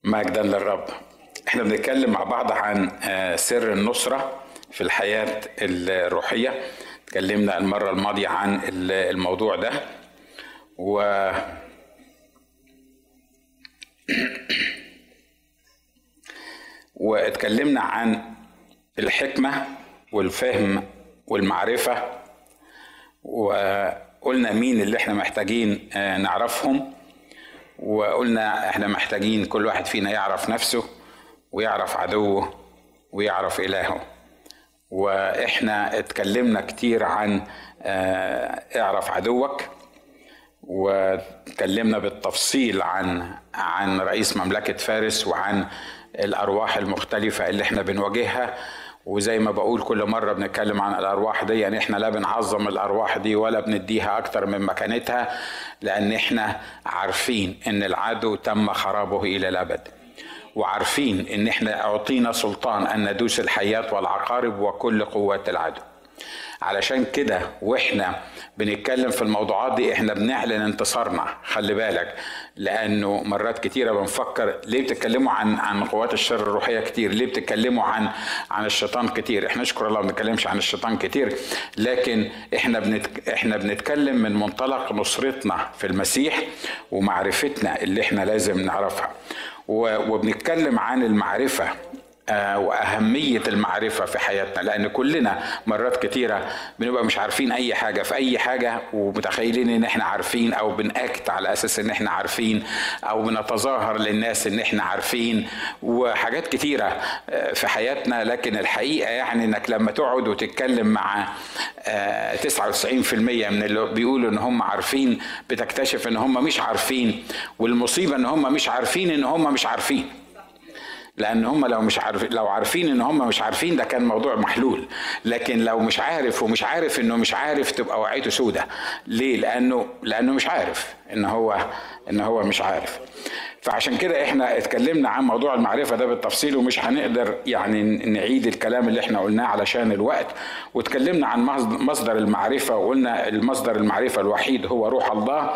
مجدا للرب احنا بنتكلم مع بعض عن آه، سر النصرة في الحياة الروحية اتكلمنا المرة الماضية عن الموضوع ده و واتكلمنا عن الحكمة والفهم والمعرفة وقلنا مين اللي احنا محتاجين آه، نعرفهم وقلنا احنا محتاجين كل واحد فينا يعرف نفسه ويعرف عدوه ويعرف إلهه واحنا اتكلمنا كتير عن آه، اعرف عدوك واتكلمنا بالتفصيل عن عن رئيس مملكة فارس وعن الأرواح المختلفة اللي احنا بنواجهها وزي ما بقول كل مرة بنتكلم عن الأرواح دي يعني احنا لا بنعظم الأرواح دي ولا بنديها أكتر من مكانتها لأن احنا عارفين إن العدو تم خرابه إلى الأبد وعارفين إن احنا أعطينا سلطان أن ندوس الحياة والعقارب وكل قوات العدو علشان كده واحنا بنتكلم في الموضوعات دي احنا بنعلن انتصارنا خلي بالك لانه مرات كتيره بنفكر ليه بتتكلموا عن عن قوات الشر الروحيه كتير ليه بتتكلموا عن عن الشيطان كتير احنا نشكر الله ما بنتكلمش عن الشيطان كتير لكن احنا بنت احنا بنتكلم من منطلق نصرتنا في المسيح ومعرفتنا اللي احنا لازم نعرفها وبنتكلم عن المعرفه آه، واهميه المعرفه في حياتنا لان كلنا مرات كتيره بنبقى مش عارفين اي حاجه في اي حاجه ومتخيلين ان احنا عارفين او بنأكت على اساس ان احنا عارفين او بنتظاهر للناس ان احنا عارفين وحاجات كتيره آه، في حياتنا لكن الحقيقه يعني انك لما تقعد وتتكلم مع 99% آه، من اللي بيقولوا ان هم عارفين بتكتشف ان هم مش عارفين والمصيبه ان هم مش عارفين ان هم مش عارفين لان هم لو مش عارف لو عارفين ان هم مش عارفين ده كان موضوع محلول لكن لو مش عارف ومش عارف انه مش عارف تبقى وعيته سودة ليه لانه لانه مش عارف ان هو ان هو مش عارف فعشان كده احنا اتكلمنا عن موضوع المعرفه ده بالتفصيل ومش هنقدر يعني نعيد الكلام اللي احنا قلناه علشان الوقت واتكلمنا عن مصدر المعرفه وقلنا المصدر المعرفه الوحيد هو روح الله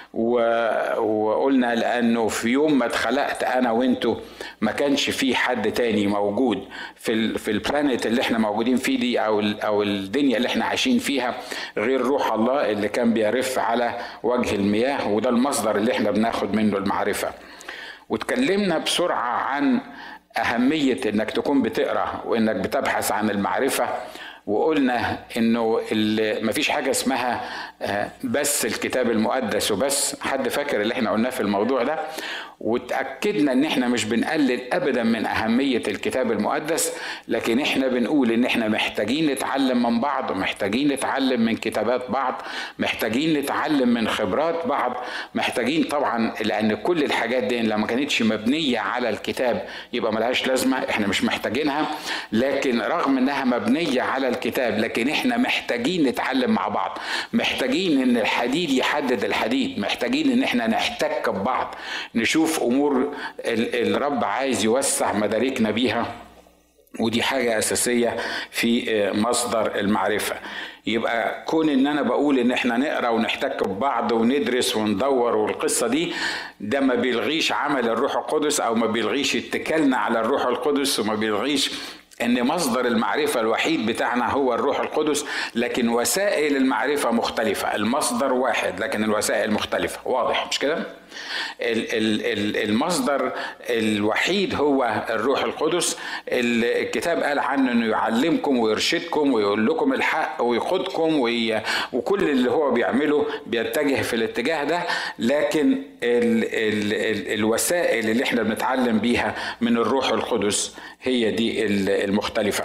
وقلنا لانه في يوم ما اتخلقت انا وانتو ما كانش في حد تاني موجود في ال في البلانيت اللي احنا موجودين فيه دي او او الدنيا اللي احنا عايشين فيها غير روح الله اللي كان بيرف على وجه المياه وده المصدر اللي احنا بناخد منه المعرفه واتكلمنا بسرعه عن اهميه انك تكون بتقرا وانك بتبحث عن المعرفه وقلنا انه مفيش حاجه اسمها آه، بس الكتاب المقدس وبس حد فاكر اللي احنا قلناه في الموضوع ده وتأكدنا ان احنا مش بنقلل ابدا من اهمية الكتاب المقدس لكن احنا بنقول ان احنا محتاجين نتعلم من بعض محتاجين نتعلم من كتابات بعض محتاجين نتعلم من خبرات بعض محتاجين طبعا لان كل الحاجات دي لو ما كانتش مبنية على الكتاب يبقى ملهاش لازمة احنا مش محتاجينها لكن رغم انها مبنية على الكتاب لكن احنا محتاجين نتعلم مع بعض محتاجين ان الحديد يحدد الحديد محتاجين ان احنا نحتك ببعض نشوف نشوف امور الرب عايز يوسع مداركنا بيها ودي حاجة أساسية في آه، مصدر المعرفة يبقى كون ان انا بقول ان احنا نقرا ونحتك ببعض وندرس وندور والقصه دي ده ما بيلغيش عمل الروح القدس او ما بيلغيش اتكالنا على الروح القدس وما بيلغيش ان مصدر المعرفة الوحيد بتاعنا هو الروح القدس لكن وسائل المعرفة مختلفة المصدر واحد لكن الوسائل مختلفة واضح مش كده المصدر الوحيد هو الروح القدس الكتاب قال عنه انه يعلمكم ويرشدكم ويقول لكم الحق ويقودكم وكل اللي هو بيعمله بيتجه في الاتجاه ده لكن ال ال ال الوسائل اللي احنا بنتعلم بيها من الروح القدس هي دي المختلفه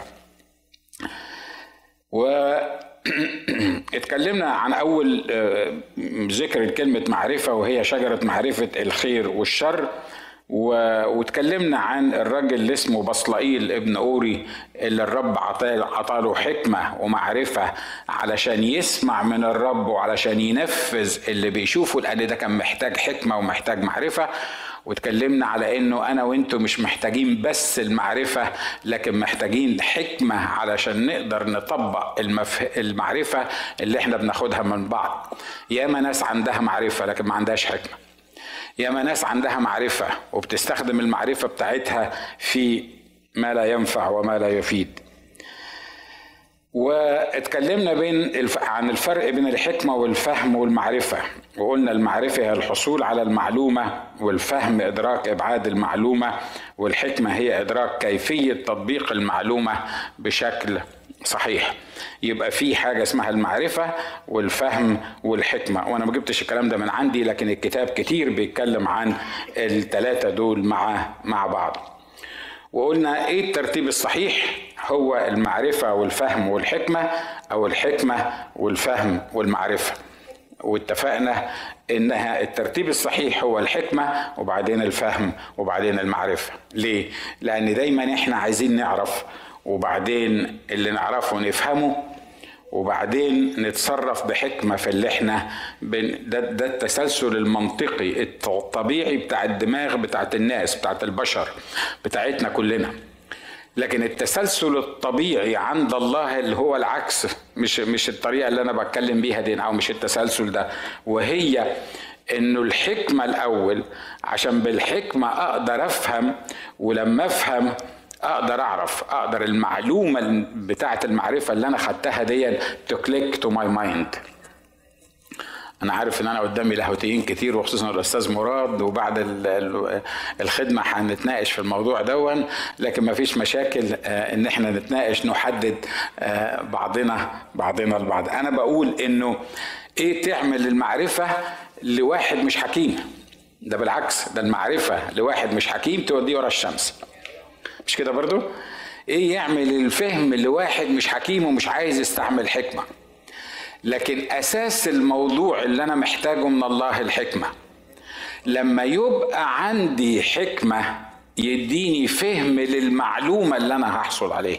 و اتكلمنا عن اول آه، ذكر كلمه معرفه وهي شجره معرفه الخير والشر واتكلمنا عن الراجل اللي اسمه بصلائيل ابن اوري اللي الرب عطاله حكمه ومعرفه علشان يسمع من الرب وعلشان ينفذ اللي بيشوفه لان ده كان محتاج حكمه ومحتاج معرفه واتكلمنا على انه انا وانتم مش محتاجين بس المعرفه لكن محتاجين حكمه علشان نقدر نطبق المف... المعرفه اللي احنا بناخدها من بعض ياما ناس عندها معرفه لكن ما عندهاش حكمه ياما ناس عندها معرفة وبتستخدم المعرفة بتاعتها في ما لا ينفع وما لا يفيد واتكلمنا بين الف... عن الفرق بين الحكمة والفهم والمعرفة وقلنا المعرفة هي الحصول على المعلومة والفهم إدراك إبعاد المعلومة والحكمة هي إدراك كيفية تطبيق المعلومة بشكل صحيح يبقى في حاجة اسمها المعرفة والفهم والحكمة وأنا ما جبتش الكلام ده من عندي لكن الكتاب كتير بيتكلم عن الثلاثة دول مع مع بعض وقلنا ايه الترتيب الصحيح هو المعرفة والفهم والحكمة او الحكمة والفهم والمعرفة واتفقنا انها الترتيب الصحيح هو الحكمة وبعدين الفهم وبعدين المعرفة ليه؟ لان دايما احنا عايزين نعرف وبعدين اللي نعرفه نفهمه وبعدين نتصرف بحكمة في اللي احنا بن ده, ده التسلسل المنطقي الطبيعي بتاع الدماغ بتاعت الناس بتاعت البشر بتاعتنا كلنا لكن التسلسل الطبيعي عند الله اللي هو العكس مش مش الطريقه اللي انا بتكلم بيها دي او مش التسلسل ده وهي انه الحكمه الاول عشان بالحكمه اقدر افهم ولما افهم اقدر اعرف اقدر المعلومه بتاعه المعرفه اللي انا خدتها دي تو كليك تو ماي مايند انا عارف ان انا قدامي لاهوتيين كتير وخصوصا الاستاذ مراد وبعد الخدمه هنتناقش في الموضوع دون لكن ما فيش مشاكل آه، ان احنا نتناقش نحدد آه، بعضنا بعضنا البعض انا بقول انه ايه تعمل المعرفه لواحد مش حكيم ده بالعكس ده المعرفه لواحد مش حكيم توديه ورا الشمس مش كده برضو ايه يعمل الفهم لواحد مش حكيم ومش عايز يستعمل حكمه لكن اساس الموضوع اللي انا محتاجه من الله الحكمه لما يبقى عندي حكمه يديني فهم للمعلومه اللي انا هحصل عليه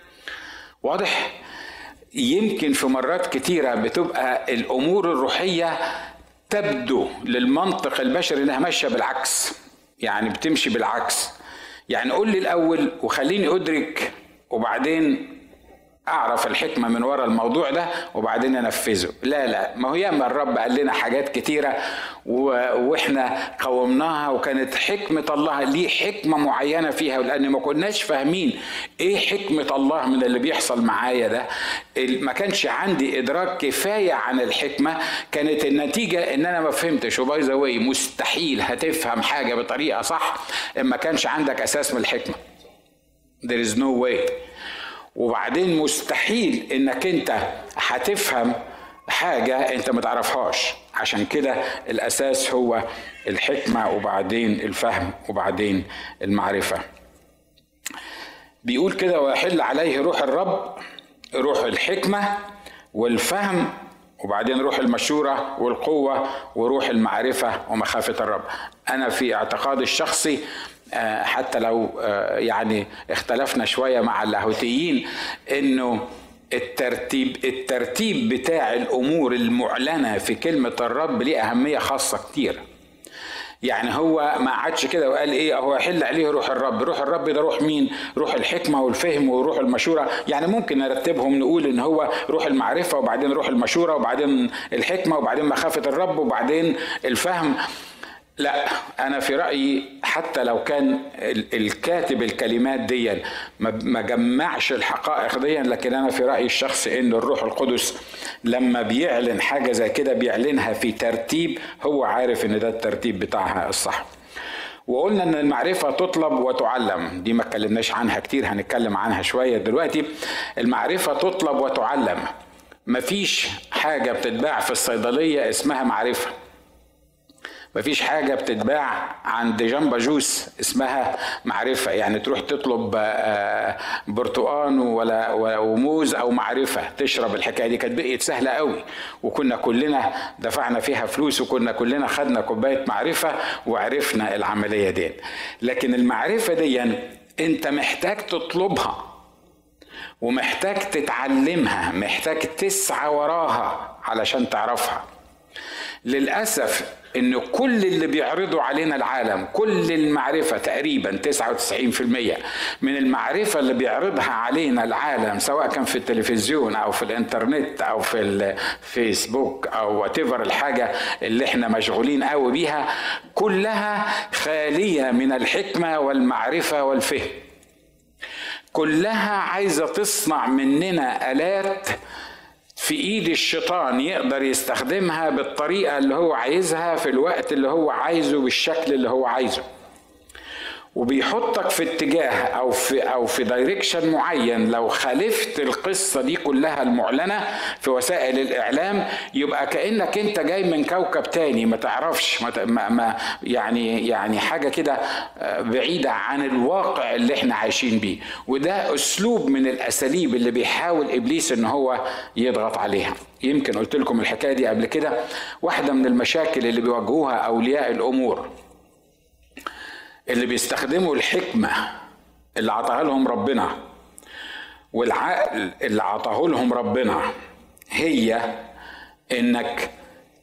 واضح يمكن في مرات كتيره بتبقى الامور الروحيه تبدو للمنطق البشري انها ماشيه بالعكس يعني بتمشي بالعكس يعني قول لي الاول وخليني ادرك وبعدين اعرف الحكمه من وراء الموضوع ده وبعدين انفذه لا لا ما هو ياما الرب قال لنا حاجات كتيره و... واحنا قومناها وكانت حكمه الله ليه حكمه معينه فيها لان ما كناش فاهمين ايه حكمه الله من اللي بيحصل معايا ده ما كانش عندي ادراك كفايه عن الحكمه كانت النتيجه ان انا ما فهمتش وباي ذا مستحيل هتفهم حاجه بطريقه صح ما كانش عندك اساس من الحكمه there is no way وبعدين مستحيل انك انت هتفهم حاجة انت ما تعرفهاش عشان كده الاساس هو الحكمة وبعدين الفهم وبعدين المعرفة بيقول كده ويحل عليه روح الرب روح الحكمة والفهم وبعدين روح المشورة والقوة وروح المعرفة ومخافة الرب أنا في اعتقادي الشخصي آه، حتى لو آه، يعني اختلفنا شويه مع اللاهوتيين انه الترتيب الترتيب بتاع الامور المعلنه في كلمه الرب ليه اهميه خاصه كتير يعني هو ما عادش كده وقال ايه هو يحل عليه روح الرب روح الرب ده روح مين روح الحكمه والفهم وروح المشوره يعني ممكن نرتبهم نقول ان هو روح المعرفه وبعدين روح المشوره وبعدين الحكمه وبعدين مخافه الرب وبعدين الفهم لا انا في رايي حتى لو كان الكاتب الكلمات دي ما جمعش الحقائق دي لكن انا في رايي الشخصي ان الروح القدس لما بيعلن حاجه زي كده بيعلنها في ترتيب هو عارف ان ده الترتيب بتاعها الصح وقلنا ان المعرفه تطلب وتعلم دي ما اتكلمناش عنها كتير هنتكلم عنها شويه دلوقتي المعرفه تطلب وتعلم مفيش حاجه بتتباع في الصيدليه اسمها معرفه مفيش حاجة بتتباع عند جنبا جوس اسمها معرفة يعني تروح تطلب آه، برتقان ولا وموز أو معرفة تشرب الحكاية دي كانت بقيت سهلة قوي وكنا كلنا دفعنا فيها فلوس وكنا كلنا خدنا كوباية معرفة وعرفنا العملية دي لكن المعرفة دي أنت محتاج تطلبها ومحتاج تتعلمها محتاج تسعى وراها علشان تعرفها للاسف ان كل اللي بيعرضوا علينا العالم كل المعرفه تقريبا 99% من المعرفه اللي بيعرضها علينا العالم سواء كان في التلفزيون او في الانترنت او في الفيسبوك او وات الحاجه اللي احنا مشغولين قوي بيها كلها خاليه من الحكمه والمعرفه والفهم كلها عايزه تصنع مننا الات في ايد الشيطان يقدر يستخدمها بالطريقه اللي هو عايزها في الوقت اللي هو عايزه بالشكل اللي هو عايزه وبيحطك في اتجاه او في او في دايركشن معين لو خالفت القصه دي كلها المعلنه في وسائل الاعلام يبقى كانك انت جاي من كوكب تاني ما تعرفش ما, ما يعني يعني حاجه كده آه، بعيده عن الواقع اللي احنا عايشين بيه وده اسلوب من الاساليب اللي بيحاول ابليس ان هو يضغط عليها يمكن قلت لكم الحكايه دي قبل كده واحده من المشاكل اللي بيواجهوها اولياء الامور اللي بيستخدموا الحكمة اللي عطاها لهم ربنا والعقل اللي عطاه لهم ربنا هي انك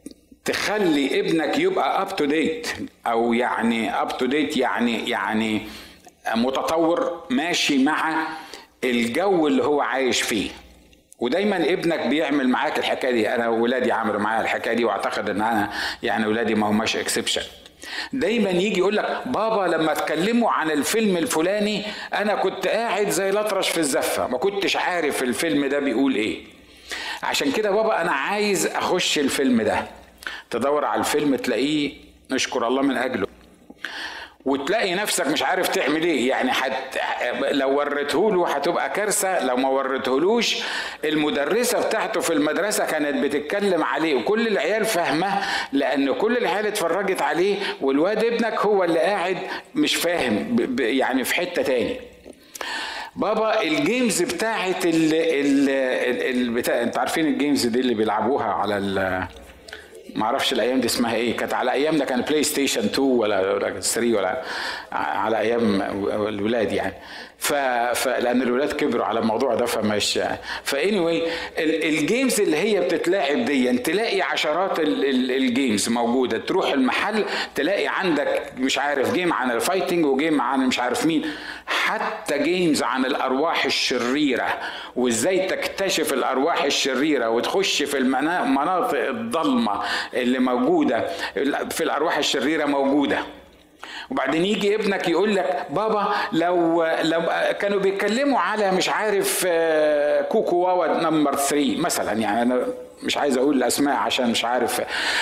تخلي ابنك يبقى اب تو ديت او يعني اب تو ديت يعني يعني متطور ماشي مع الجو اللي هو عايش فيه ودايما ابنك بيعمل معاك الحكايه دي انا وولادي عملوا معايا الحكايه دي واعتقد ان انا يعني ولادي ما هماش اكسبشن دايما يجي يقول لك بابا لما اتكلموا عن الفيلم الفلاني انا كنت قاعد زي الاطرش في الزفه ما كنتش عارف الفيلم ده بيقول ايه عشان كده بابا انا عايز اخش الفيلم ده تدور على الفيلم تلاقيه نشكر الله من اجله وتلاقي نفسك مش عارف تعمل ايه يعني حت لو وريته له هتبقى كارثه لو ما وريتهولوش المدرسه بتاعته في المدرسه كانت بتتكلم عليه وكل العيال فاهمه لان كل العيال اتفرجت عليه والواد ابنك هو اللي قاعد مش فاهم يعني في حته تاني بابا الجيمز بتاعت ال ال ال بتاع انت عارفين الجيمز دي اللي بيلعبوها على ال ما اعرفش الايام دي اسمها ايه كانت على ايامنا كان بلاي ستيشن 2 ولا 3 ولا على ايام الولاد يعني ف... ف... لان الولاد كبروا على الموضوع ده فمش فاني واي الجيمز اللي هي بتتلعب دي تلاقي عشرات الجيمز موجوده تروح المحل تلاقي عندك مش عارف جيم عن الفايتنج وجيم عن مش عارف مين حتى جيمز عن الارواح الشريره وازاي تكتشف الارواح الشريره وتخش في المناطق الضلمه اللي موجوده في الارواح الشريره موجوده وبعدين يجي ابنك يقول لك بابا لو لو كانوا بيتكلموا على مش عارف آه، كوكو واوا نمبر 3 مثلا يعني انا مش عايز اقول الاسماء عشان مش عارف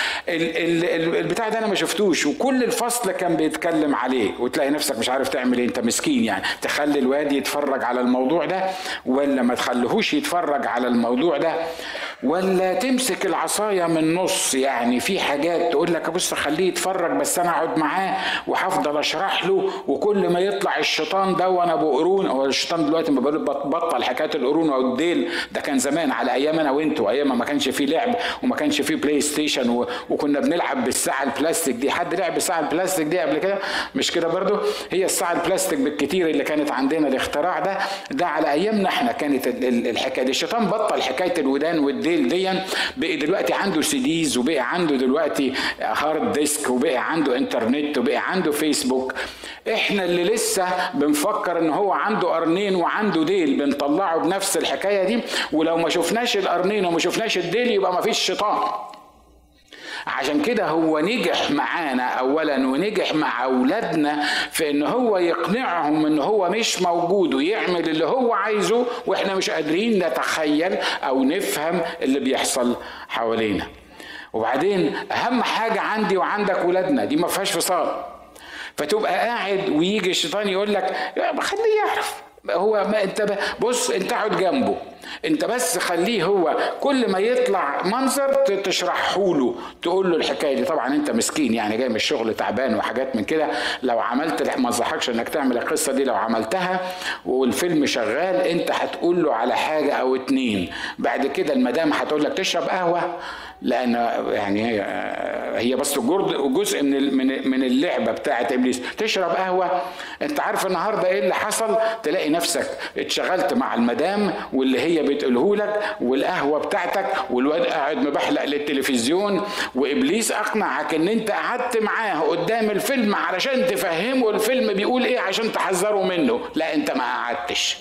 البتاع ده انا ما شفتوش وكل الفصل كان بيتكلم عليه وتلاقي نفسك مش عارف تعمل ايه انت مسكين يعني تخلي الواد يتفرج على الموضوع ده ولا ما تخليهوش يتفرج على الموضوع ده ولا تمسك العصايه من نص يعني في حاجات تقول لك بص خليه يتفرج بس انا اقعد معاه وهفضل اشرح له وكل ما يطلع الشيطان ده وانا ابو قرون هو الشيطان دلوقتي ما بطل حكايه القرون او الديل ده كان زمان على ايام انا وانتوا ايام ما كانش فيه لعب وما كانش فيه بلاي ستيشن و... وكنا بنلعب بالساعه البلاستيك دي حد لعب بالساعه البلاستيك دي قبل كده مش كده برضو هي الساعه البلاستيك بالكتير اللي كانت عندنا الاختراع ده ده على ايامنا احنا كانت الحكايه دي الشيطان بطل حكايه الودان والدين الديل ديا بقي دلوقتي عنده سيديز وبقي عنده دلوقتي هارد ديسك وبقي عنده انترنت وبقي عنده فيسبوك احنا اللي لسه بنفكر ان هو عنده قرنين وعنده ديل بنطلعه بنفس الحكايه دي ولو ما شفناش القرنين وما شفناش الديل يبقى ما فيش شيطان عشان كده هو نجح معانا اولا ونجح مع اولادنا في ان هو يقنعهم ان هو مش موجود ويعمل اللي هو عايزه واحنا مش قادرين نتخيل او نفهم اللي بيحصل حوالينا وبعدين اهم حاجه عندي وعندك ولادنا دي ما فيهاش فصال فتبقى قاعد ويجي الشيطان يقول لك خليه يعرف هو ما انت بص انت اقعد جنبه انت بس خليه هو كل ما يطلع منظر تشرحه له تقول له الحكايه دي طبعا انت مسكين يعني جاي من الشغل تعبان وحاجات من كده لو عملت ما انصحكش انك تعمل القصه دي لو عملتها والفيلم شغال انت هتقول له على حاجه او اتنين بعد كده المدام هتقول لك تشرب قهوه لان يعني هي هي بس جزء من من من اللعبه بتاعه ابليس تشرب قهوه انت عارف النهارده ايه اللي حصل تلاقي نفسك اتشغلت مع المدام واللي هي هي بتقوله لك والقهوه بتاعتك والواد قاعد مبحلق للتلفزيون وابليس اقنعك ان انت قعدت معاه قدام الفيلم علشان تفهمه الفيلم بيقول ايه عشان تحذره منه لا انت ما قعدتش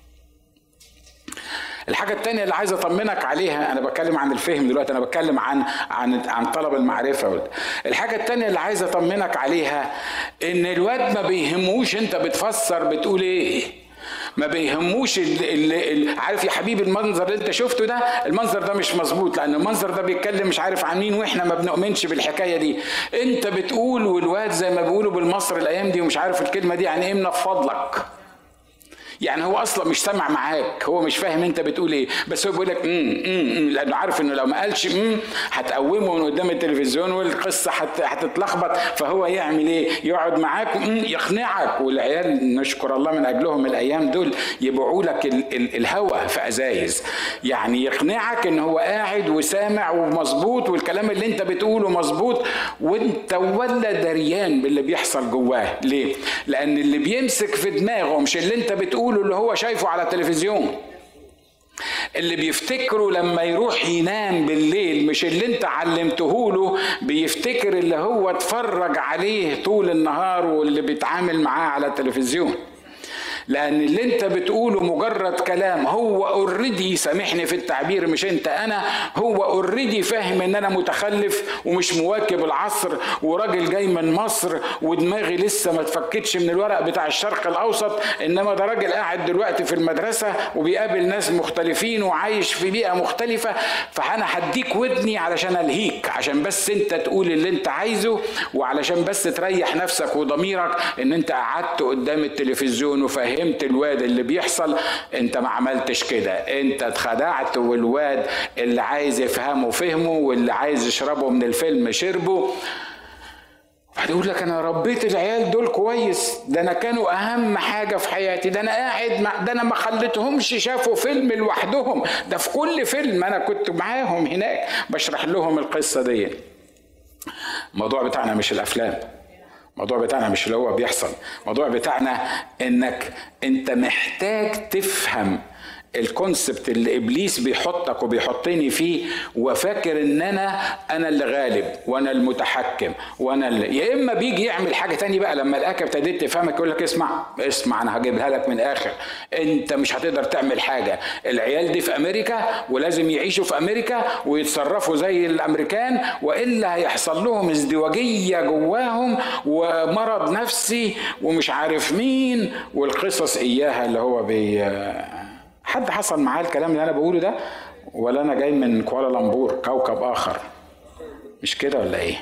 الحاجة التانية اللي عايز أطمنك عليها أنا بتكلم عن الفهم دلوقتي أنا بتكلم عن عن عن طلب المعرفة الحاجة التانية اللي عايز أطمنك عليها إن الواد ما بيهموش أنت بتفسر بتقول إيه ما بيهموش اللي عارف يا حبيبي المنظر اللي انت شفته ده المنظر ده مش مظبوط لان المنظر ده بيتكلم مش عارف عن مين واحنا ما بنؤمنش بالحكايه دي انت بتقول والواد زي ما بيقولوا بالمصري الايام دي ومش عارف الكلمه دي يعني ايه من فضلك يعني هو اصلا مش سامع معاك هو مش فاهم انت بتقول ايه بس هو بيقول لك امم امم لانه عارف انه لو ما قالش امم هتقومه من قدام التلفزيون والقصه هتتلخبط فهو يعمل ايه يقعد معاك يقنعك والعيال نشكر الله من اجلهم الايام دول يبيعوا لك الهوى في ازايز يعني يقنعك ان هو قاعد وسامع ومظبوط والكلام اللي انت بتقوله مظبوط وانت ولا دريان باللي بيحصل جواه ليه لان اللي بيمسك في دماغه مش اللي انت بتقوله بيقولوا اللي هو شايفه على التلفزيون اللي بيفتكروا لما يروح ينام بالليل مش اللي انت علمته له بيفتكر اللي هو اتفرج عليه طول النهار واللي بيتعامل معاه على التلفزيون لان اللي انت بتقوله مجرد كلام هو اوريدي سامحني في التعبير مش انت انا هو اوريدي فاهم ان انا متخلف ومش مواكب العصر وراجل جاي من مصر ودماغي لسه ما اتفكتش من الورق بتاع الشرق الاوسط انما ده راجل قاعد دلوقتي في المدرسه وبيقابل ناس مختلفين وعايش في بيئه مختلفه فانا هديك ودني علشان الهيك عشان بس انت تقول اللي انت عايزه وعلشان بس تريح نفسك وضميرك ان انت قعدت قدام التلفزيون وفاهم فهمت الواد اللي بيحصل انت ما عملتش كده انت اتخدعت والواد اللي عايز يفهمه فهمه واللي عايز يشربه من الفيلم شربه يقول لك انا ربيت العيال دول كويس ده انا كانوا اهم حاجه في حياتي ده انا قاعد مع ده انا ما خليتهمش شافوا فيلم لوحدهم ده في كل فيلم انا كنت معاهم هناك بشرح لهم القصه دي الموضوع بتاعنا مش الافلام الموضوع بتاعنا مش اللي هو بيحصل الموضوع بتاعنا انك انت محتاج تفهم الكونسبت اللي ابليس بيحطك وبيحطني فيه وفاكر ان انا انا اللي غالب وانا المتحكم وانا اللي يا اما بيجي يعمل حاجه تاني بقى لما الاكل ابتديت تفهمك يقول لك اسمع اسمع انا هجيبها لك من الاخر انت مش هتقدر تعمل حاجه العيال دي في امريكا ولازم يعيشوا في امريكا ويتصرفوا زي الامريكان والا هيحصل لهم ازدواجيه جواهم ومرض نفسي ومش عارف مين والقصص اياها اللي هو بي حد حصل معاه الكلام اللي انا بقوله ده ولا انا جاي من كوالالمبور كوكب اخر مش كده ولا ايه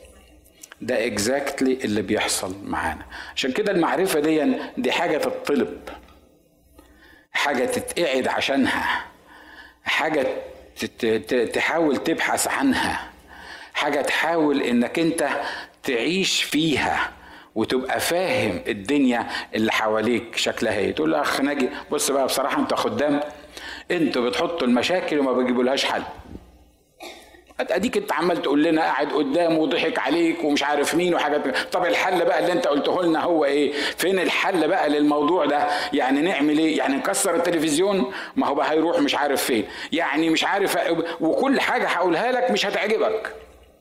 ده اكزاكتلي اللي بيحصل معانا عشان كده المعرفه دي دي حاجه تطلب حاجه تتقعد عشانها حاجه تحاول تبحث عنها حاجه تحاول انك انت تعيش فيها وتبقى فاهم الدنيا اللي حواليك شكلها ايه تقول له اخ ناجي بص بقى بصراحه انت خدام انتوا بتحطوا المشاكل وما بتجيبولهاش حل اديك انت عمال تقول لنا قاعد قدامه وضحك عليك ومش عارف مين وحاجات طب الحل بقى اللي انت قلته لنا هو ايه فين الحل بقى للموضوع ده يعني نعمل ايه يعني نكسر التلفزيون ما هو بقى هيروح مش عارف فين يعني مش عارف وكل حاجه هقولها لك مش هتعجبك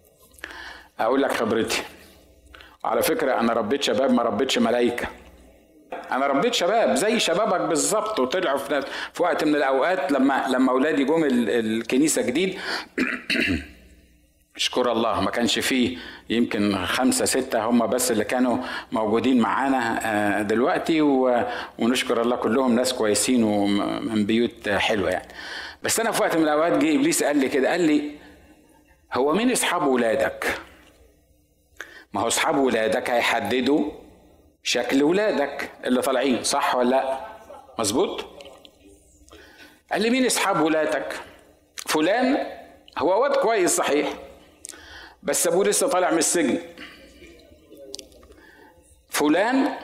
اقول لك خبرتي على فكرة أنا ربيت شباب ما ربيتش ملايكة أنا ربيت شباب زي شبابك بالظبط وطلعوا في, في وقت من الأوقات لما لما أولادي جم الكنيسة جديد اشكر الله ما كانش فيه يمكن خمسة ستة هم بس اللي كانوا موجودين معانا دلوقتي ونشكر الله كلهم ناس كويسين ومن بيوت حلوة يعني بس أنا في وقت من الأوقات جه إبليس قال لي كده قال لي هو مين أصحاب ولادك؟ ما هو اصحاب ولادك هيحددوا شكل ولادك اللي طالعين صح ولا لا مظبوط قال لي مين اصحاب ولادك فلان هو واد كويس صحيح بس ابوه لسه طالع من السجن فلان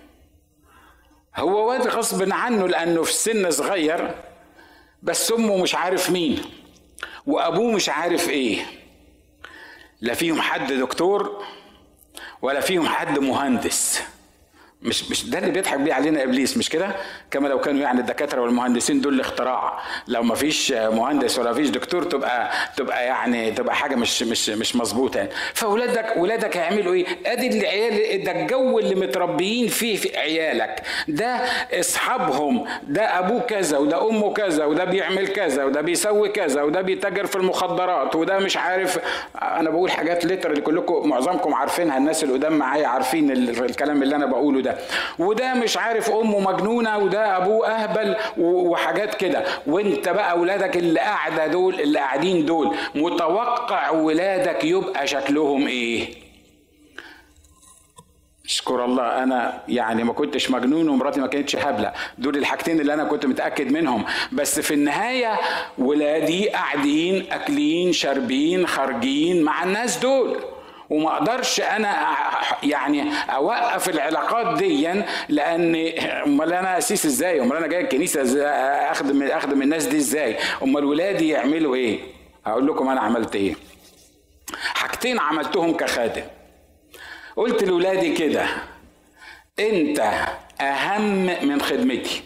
هو واد غصب عنه لانه في سن صغير بس امه مش عارف مين وابوه مش عارف ايه لا فيهم حد دكتور ولا فيهم حد مهندس مش مش ده اللي بيضحك بيه علينا ابليس مش كده كما لو كانوا يعني الدكاتره والمهندسين دول الاختراع لو ما فيش مهندس ولا فيش دكتور تبقى تبقى يعني تبقى حاجه مش مش مش مظبوطه يعني فاولادك ولادك هيعملوا ايه ادي العيال ده الجو اللي متربيين فيه في عيالك ده اصحابهم ده ابوه كذا وده امه كذا وده بيعمل كذا وده بيسوي كذا وده بيتاجر في المخدرات وده مش عارف انا بقول حاجات لتر اللي كلكم معظمكم عارفينها الناس اللي قدام معايا عارفين الكلام اللي انا بقوله ده وده مش عارف امه مجنونه وده ابوه اهبل وحاجات كده وانت بقى اولادك اللي قاعده دول اللي قاعدين دول متوقع ولادك يبقى شكلهم ايه اشكر الله انا يعني ما كنتش مجنون ومراتي ما كانتش هبله دول الحاجتين اللي انا كنت متاكد منهم بس في النهايه ولادي قاعدين اكلين شاربين خارجين مع الناس دول وما اقدرش انا يعني اوقف العلاقات دي لان امال انا اسيس ازاي امال انا جاي الكنيسه اخدم اخدم الناس دي ازاي امال ولادي يعملوا ايه هقول لكم انا عملت ايه حاجتين عملتهم كخادم قلت لولادي كده انت اهم من خدمتي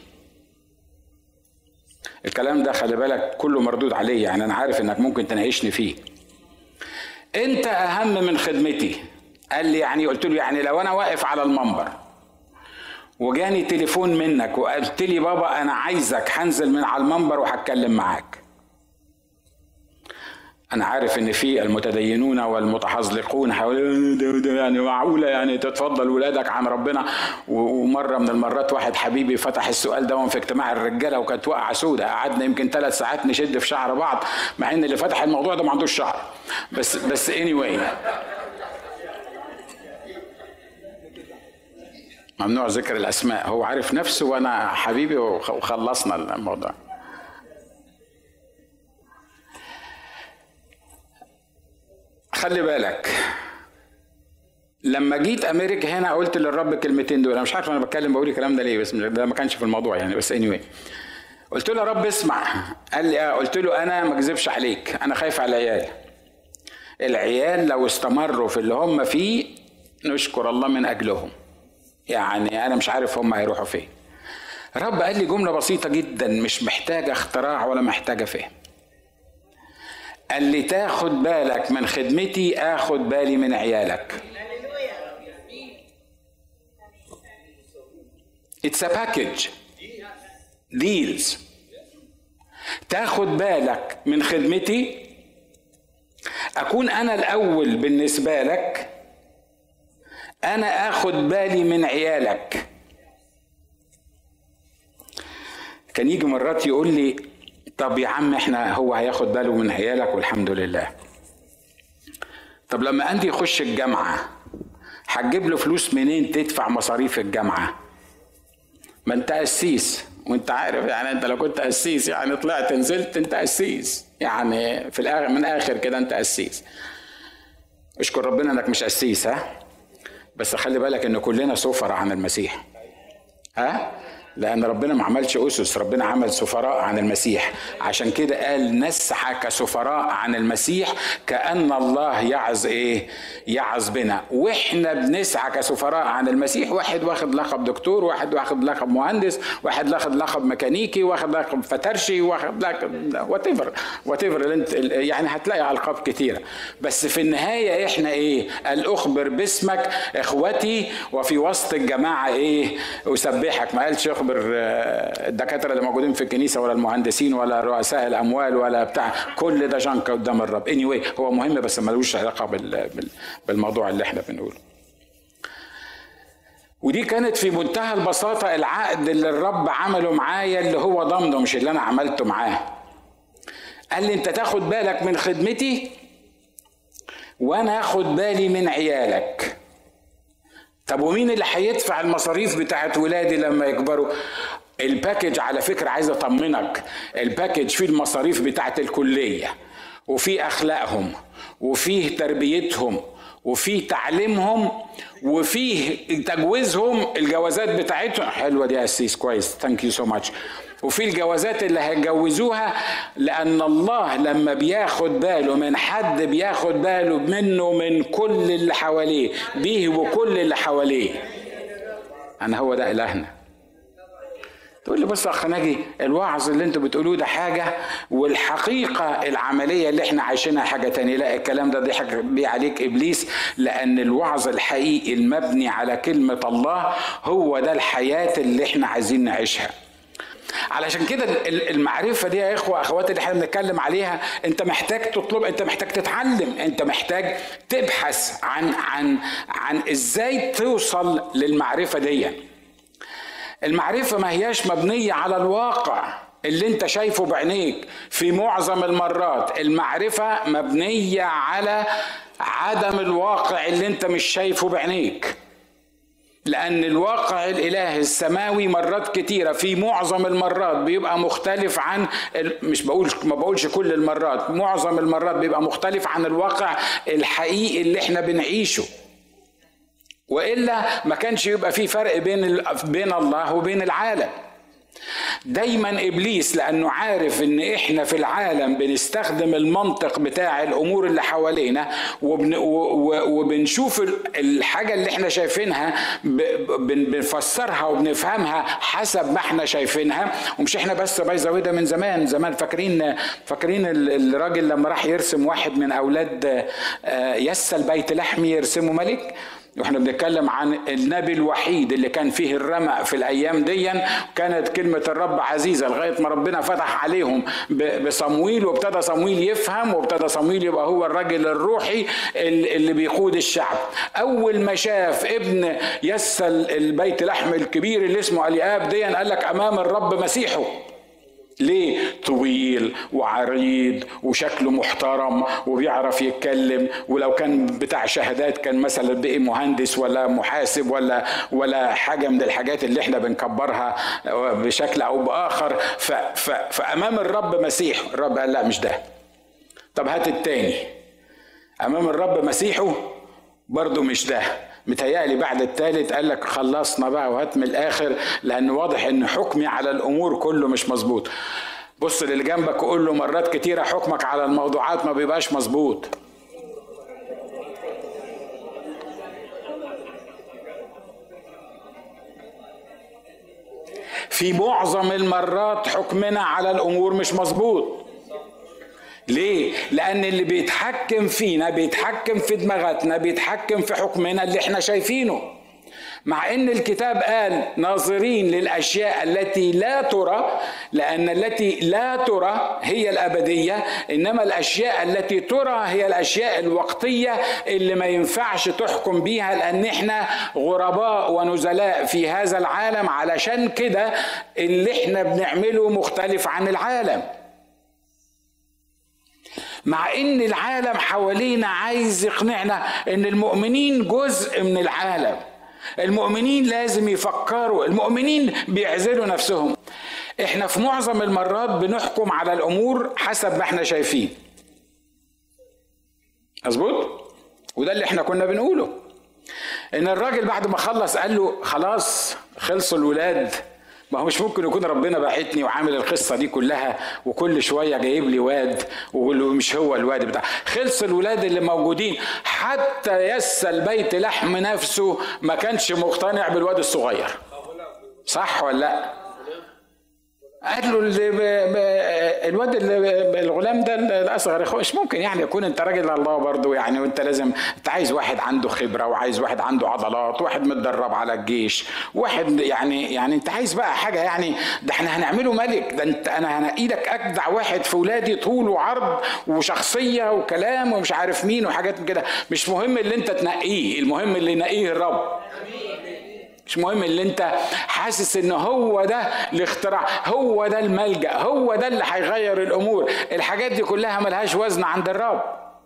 الكلام ده خلي بالك كله مردود عليه يعني انا عارف انك ممكن تناقشني فيه انت اهم من خدمتي قال لي يعني قلت له يعني لو انا واقف على المنبر وجاني تليفون منك وقلت لي بابا انا عايزك هنزل من على المنبر وهتكلم معاك انا عارف ان في المتدينون والمتحزلقون يعني معقوله يعني تتفضل ولادك عن ربنا ومره من المرات واحد حبيبي فتح السؤال ده في اجتماع الرجاله وكانت واقعه سودة قعدنا يمكن ثلاث ساعات نشد في شعر بعض مع ان اللي فتح الموضوع ده ما عندوش شعر بس بس اني anyway ممنوع ذكر الاسماء هو عارف نفسه وانا حبيبي وخلصنا الموضوع خلي بالك لما جيت امريكا هنا قلت للرب الكلمتين دول انا مش عارف انا بتكلم بقول الكلام ده ليه بس ده ما كانش في الموضوع يعني بس اني anyway. قلت له يا رب اسمع قال لي اه قلت له انا ما اكذبش عليك انا خايف على العيال العيال لو استمروا في اللي هم فيه نشكر الله من اجلهم يعني انا مش عارف هم هيروحوا فين رب قال لي جمله بسيطه جدا مش محتاجه اختراع ولا محتاجه فهم قال لي تاخد بالك من خدمتي اخد بالي من عيالك It's a package deals تاخد بالك من خدمتي اكون انا الاول بالنسبه لك انا اخد بالي من عيالك كان يجي مرات يقول لي طب يا عم احنا هو هياخد باله من عيالك والحمد لله طب لما انت يخش الجامعه هتجيب له فلوس منين تدفع مصاريف الجامعه ما انت قسيس وانت عارف يعني انت لو كنت قسيس يعني طلعت نزلت انت قسيس يعني في الاخر من اخر كده انت قسيس اشكر ربنا انك مش قسيس ها بس خلي بالك ان كلنا سفر عن المسيح ها لأن ربنا ما عملش أسس ربنا عمل سفراء عن المسيح عشان كده قال نسعى كسفراء عن المسيح كأن الله يعز إيه يعز بنا وإحنا بنسعى كسفراء عن المسيح واحد واخد لقب دكتور واحد واخد لقب مهندس واحد واخد لقب ميكانيكي واخد لقب فترشي واخد لقب وات ايفر وات ايفر يعني هتلاقي ألقاب كثيرة بس في النهاية إحنا إيه قال أخبر باسمك إخوتي وفي وسط الجماعة إيه أسبحك ما قالش اخبر الدكاتره اللي موجودين في الكنيسه ولا المهندسين ولا رؤساء الاموال ولا بتاع كل ده جنك قدام الرب اني anyway هو مهم بس ملوش علاقه بالموضوع اللي احنا بنقوله ودي كانت في منتهى البساطه العقد اللي الرب عمله معايا اللي هو ضمنه مش اللي انا عملته معاه قال لي انت تاخد بالك من خدمتي وانا اخد بالي من عيالك طب ومين اللي هيدفع المصاريف بتاعت ولادي لما يكبروا الباكج على فكرة عايز أطمنك الباكج فيه المصاريف بتاعت الكلية وفيه أخلاقهم وفيه تربيتهم وفيه تعليمهم وفيه تجويزهم الجوازات بتاعتهم حلوه دي يا اسيس كويس ثانك يو سو ماتش وفي الجوازات اللي هيتجوزوها لان الله لما بياخد باله من حد بياخد باله منه من كل اللي حواليه بيه وكل اللي حواليه أن هو ده إلهنا تقول لي بص يا اخ ناجي الوعظ اللي انتوا بتقولوه ده حاجه والحقيقه العمليه اللي احنا عايشينها حاجه تانية لا الكلام ده ضحك بيه عليك ابليس لان الوعظ الحقيقي المبني على كلمه الله هو ده الحياه اللي احنا عايزين نعيشها علشان كده المعرفه دي يا اخوه اخوات اللي احنا بنتكلم عليها انت محتاج تطلب انت محتاج تتعلم انت محتاج تبحث عن عن عن ازاي توصل للمعرفه دي المعرفه ما هياش مبنيه على الواقع اللي انت شايفه بعينيك في معظم المرات المعرفه مبنيه على عدم الواقع اللي انت مش شايفه بعينيك لأن الواقع الإلهي السماوي مرات كتيرة في معظم المرات بيبقى مختلف عن مش بقول ما بقولش كل المرات معظم المرات بيبقى مختلف عن الواقع الحقيقي اللي احنا بنعيشه والا ما كانش يبقى في فرق بين بين الله وبين العالم دايما ابليس لانه عارف ان احنا في العالم بنستخدم المنطق بتاع الامور اللي حوالينا وبن وبنشوف الحاجه اللي احنا شايفينها بنفسرها وبنفهمها حسب ما احنا شايفينها ومش احنا بس باي ده من زمان زمان فاكرين فاكرين الراجل لما راح يرسم واحد من اولاد آه، يسى البيت لحمي يرسمه ملك واحنا بنتكلم عن النبي الوحيد اللي كان فيه الرمق في الايام دي كانت كلمه الرب عزيزه لغايه ما ربنا فتح عليهم بصمويل وابتدى صمويل يفهم وابتدى صمويل يبقى هو الراجل الروحي اللي بيقود الشعب اول ما شاف ابن يسل البيت لحم الكبير اللي اسمه الياب دي قال لك امام الرب مسيحه ليه طويل وعريض وشكله محترم وبيعرف يتكلم ولو كان بتاع شهادات كان مثلا بقي مهندس ولا محاسب ولا ولا حاجه من الحاجات اللي احنا بنكبرها بشكل او باخر ف ف فامام الرب مسيح الرب قال لا مش ده طب هات التاني امام الرب مسيحه برضه مش ده متهيألي بعد الثالث قال لك خلصنا بقى وهات من الاخر لان واضح ان حكمي على الامور كله مش مظبوط بص للي جنبك وقول له مرات كتيره حكمك على الموضوعات ما بيبقاش مظبوط في معظم المرات حكمنا على الامور مش مظبوط ليه؟ لأن اللي بيتحكم فينا بيتحكم في دماغاتنا بيتحكم في حكمنا اللي احنا شايفينه مع ان الكتاب قال ناظرين للاشياء التي لا ترى لان التي لا ترى هي الابديه انما الاشياء التي ترى هي الاشياء الوقتيه اللي ما ينفعش تحكم بيها لان احنا غرباء ونزلاء في هذا العالم علشان كده اللي احنا بنعمله مختلف عن العالم مع ان العالم حوالينا عايز يقنعنا ان المؤمنين جزء من العالم المؤمنين لازم يفكروا المؤمنين بيعزلوا نفسهم احنا في معظم المرات بنحكم على الامور حسب ما احنا شايفين مظبوط وده اللي احنا كنا بنقوله ان الراجل بعد ما خلص قال له خلاص خلصوا الولاد ما هو مش ممكن يكون ربنا باعتني وعامل القصه دي كلها وكل شويه جايب لي واد ومش هو الواد بتاع خلص الولاد اللي موجودين حتى يس البيت لحم نفسه ما كانش مقتنع بالواد الصغير صح ولا لا قال له الواد الغلام ده الاصغر مش ممكن يعني يكون انت راجل الله برضه يعني وانت لازم انت عايز واحد عنده خبره وعايز واحد عنده عضلات واحد متدرب على الجيش واحد يعني يعني انت عايز بقى حاجه يعني ده احنا هنعمله ملك ده انت انا هنقي لك اجدع واحد في ولادي طول وعرض وشخصيه وكلام ومش عارف مين وحاجات كده مش مهم اللي انت تنقيه المهم اللي ينقيه الرب مش مهم اللي انت حاسس ان هو ده الاختراع هو ده الملجا هو ده اللي هيغير الامور الحاجات دي كلها ملهاش وزن عند الرب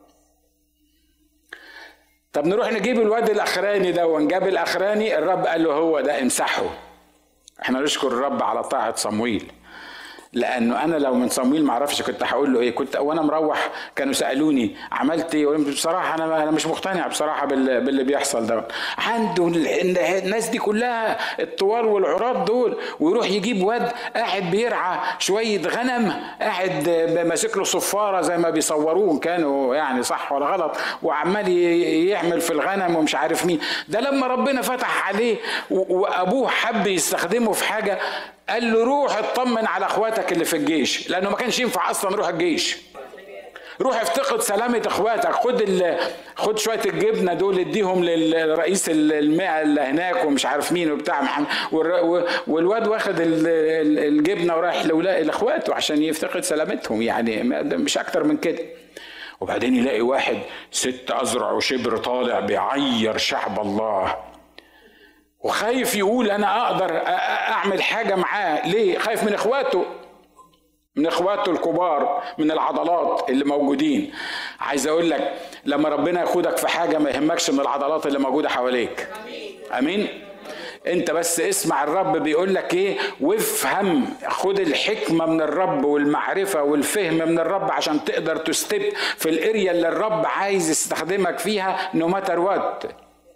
طب نروح نجيب الواد الاخراني ده ونجاب الاخراني الرب قال له هو ده امسحه احنا نشكر الرب على طاعه صمويل لانه انا لو من صمويل ما اعرفش كنت هقول له ايه كنت وانا مروح كانوا سالوني عملت ايه بصراحه انا انا مش مقتنع بصراحه باللي بيحصل ده عنده الناس دي كلها الطوال والعراض دول ويروح يجيب واد قاعد بيرعى شويه غنم قاعد ماسك له صفاره زي ما بيصوروه كانوا يعني صح ولا غلط وعمال يعمل في الغنم ومش عارف مين ده لما ربنا فتح عليه وابوه حب يستخدمه في حاجه قال له روح اطمن على اخواتك اللي في الجيش لانه ما كانش ينفع اصلا روح الجيش روح افتقد سلامة اخواتك خد ال... خد شوية الجبنة دول اديهم للرئيس المئة اللي هناك ومش عارف مين وبتاع محمد والواد واخد الجبنة ورايح لاخواته عشان يفتقد سلامتهم يعني مش اكتر من كده وبعدين يلاقي واحد ست أزرع وشبر طالع بيعير شعب الله وخايف يقول انا اقدر اعمل حاجه معاه ليه خايف من اخواته من اخواته الكبار من العضلات اللي موجودين عايز اقول لك لما ربنا ياخدك في حاجه ما يهمكش من العضلات اللي موجوده حواليك امين انت بس اسمع الرب بيقول لك ايه وافهم خد الحكمه من الرب والمعرفه والفهم من الرب عشان تقدر تستب في الاريا اللي الرب عايز يستخدمك فيها نو ماتر وات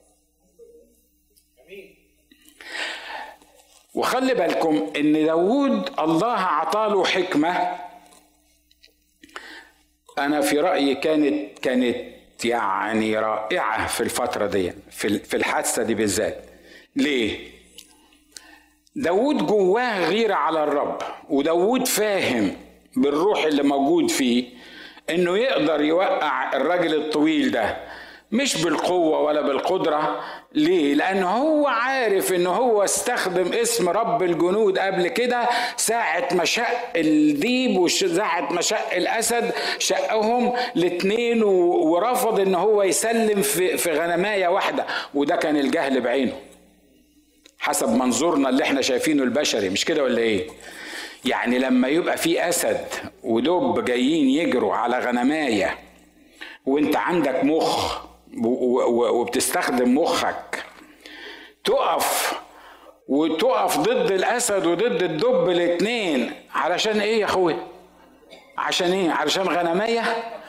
وخلي بالكم ان داود الله عطاله حكمة انا في رأيي كانت كانت يعني رائعة في الفترة دي في الحادثة دي بالذات ليه داود جواه غيرة على الرب وداود فاهم بالروح اللي موجود فيه انه يقدر يوقع الراجل الطويل ده مش بالقوة ولا بالقدرة ليه؟ لأن هو عارف إن هو استخدم اسم رب الجنود قبل كده ساعة ما شق الديب وساعة ما شق الأسد شقهم الاتنين ورفض إن هو يسلم في في غنماية واحدة وده كان الجهل بعينه. حسب منظورنا اللي احنا شايفينه البشري مش كده ولا ايه؟ يعني لما يبقى في أسد ودب جايين يجروا على غنماية وانت عندك مخ وبتستخدم مخك تقف وتقف ضد الاسد وضد الدب الاثنين علشان ايه يا اخويا عشان ايه علشان غنميه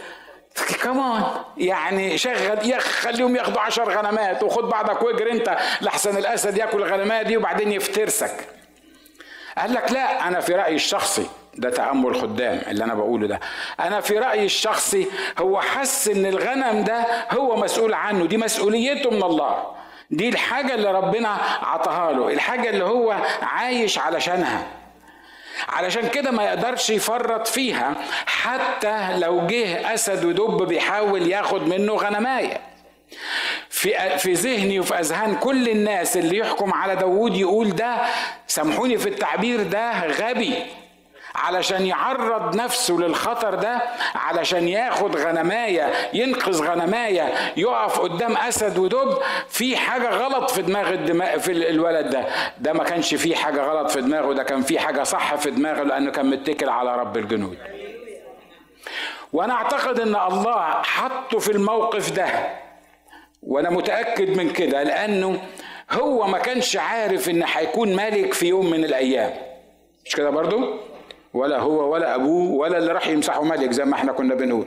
كمان يعني شغل يخ خليهم ياخدوا عشر غنمات وخد بعضك واجري انت لحسن الاسد ياكل الغنمات دي وبعدين يفترسك قال لك لا انا في رايي الشخصي ده تأمل خدام اللي أنا بقوله ده أنا في رأيي الشخصي هو حس إن الغنم ده هو مسؤول عنه دي مسؤوليته من الله دي الحاجة اللي ربنا عطاها له الحاجة اللي هو عايش علشانها علشان كده ما يقدرش يفرط فيها حتى لو جه أسد ودب بيحاول ياخد منه غنمايه في في ذهني وفي اذهان كل الناس اللي يحكم على داوود يقول ده سامحوني في التعبير ده غبي علشان يعرض نفسه للخطر ده علشان ياخد غنماية ينقذ غنماية يقف قدام أسد ودب في حاجة غلط في دماغ الدماغ في الولد ده ده ما كانش فيه حاجة غلط في دماغه ده كان فيه حاجة صح في دماغه لأنه كان متكل على رب الجنود وأنا أعتقد أن الله حطه في الموقف ده وأنا متأكد من كده لأنه هو ما كانش عارف ان هيكون ملك في يوم من الايام مش كده برضو ولا هو ولا ابوه ولا اللي راح يمسحه ملك زي ما احنا كنا بنقول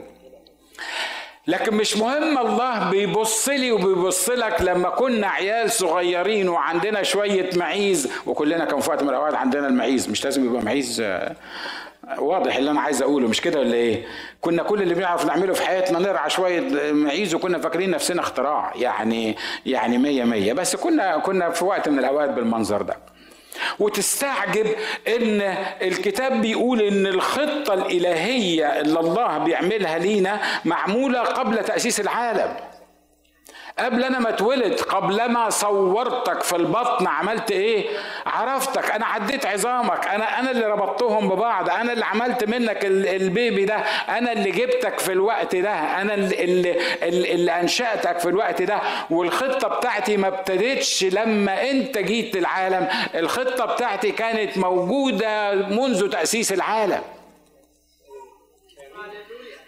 لكن مش مهم الله بيبص لي وبيبص لك لما كنا عيال صغيرين وعندنا شويه معيز وكلنا كان في وقت من الاوقات عندنا المعيز مش لازم يبقى معيز آه، واضح اللي انا عايز اقوله مش كده ولا ايه؟ كنا كل اللي بنعرف نعمله في حياتنا نرعى شويه معيز وكنا فاكرين نفسنا اختراع يعني يعني مية مية بس كنا كنا في وقت من الاوقات بالمنظر ده. وتستعجب ان الكتاب بيقول ان الخطه الالهيه اللي الله بيعملها لينا معموله قبل تاسيس العالم قبل انا ما اتولد قبل ما صورتك في البطن عملت ايه عرفتك انا عديت عظامك انا انا اللي ربطتهم ببعض انا اللي عملت منك البيبي ده انا اللي جبتك في الوقت ده انا اللي, اللي, اللي انشاتك في الوقت ده والخطه بتاعتي ما ابتدتش لما انت جيت العالم الخطه بتاعتي كانت موجوده منذ تاسيس العالم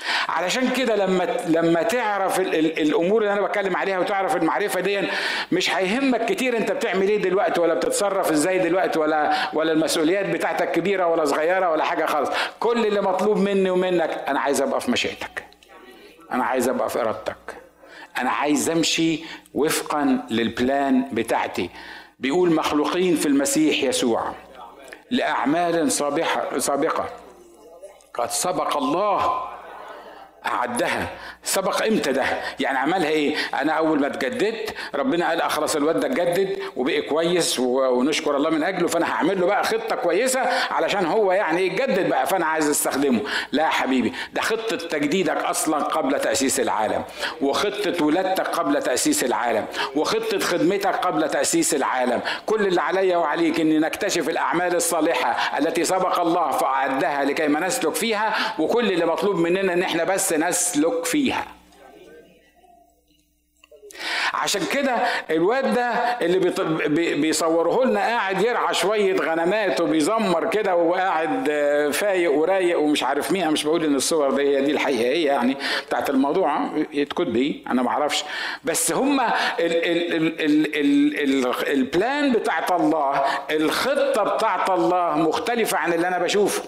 علشان كده لما لما تعرف ال ال الامور اللي انا بتكلم عليها وتعرف المعرفه دي مش هيهمك كتير انت بتعمل ايه دلوقتي ولا بتتصرف ازاي دلوقتي ولا ولا المسؤوليات بتاعتك كبيره ولا صغيره ولا حاجه خالص كل اللي مطلوب مني ومنك انا عايز ابقى في مشيئتك انا عايز ابقى في ارادتك انا عايز امشي وفقا للبلان بتاعتي بيقول مخلوقين في المسيح يسوع لاعمال سابقه سابقه قد سبق الله أعدها سبق امتى ده يعني عملها ايه انا اول ما اتجددت ربنا قال اخلص الواد ده اتجدد وبقي كويس ونشكر الله من اجله فانا هعمل له بقى خطه كويسه علشان هو يعني يتجدد بقى فانا عايز استخدمه لا يا حبيبي ده خطه تجديدك اصلا قبل تاسيس العالم وخطه ولادتك قبل تاسيس العالم وخطه خدمتك قبل تاسيس العالم كل اللي عليا وعليك ان نكتشف الاعمال الصالحه التي سبق الله فاعدها لكي ما نسلك فيها وكل اللي مطلوب مننا ان احنا بس نسلك فيها عشان كده الواد ده اللي بيصوره لنا قاعد يرعى شويه غنمات وبيزمر كده وقاعد فايق ورايق ومش عارف مين انا مش بقول ان الصور دي هي دي الحقيقيه يعني بتاعت الموضوع اتكت بي انا ما اعرفش بس هما البلان بتاعت الله الخطه بتاعت الله مختلفه عن اللي انا بشوفه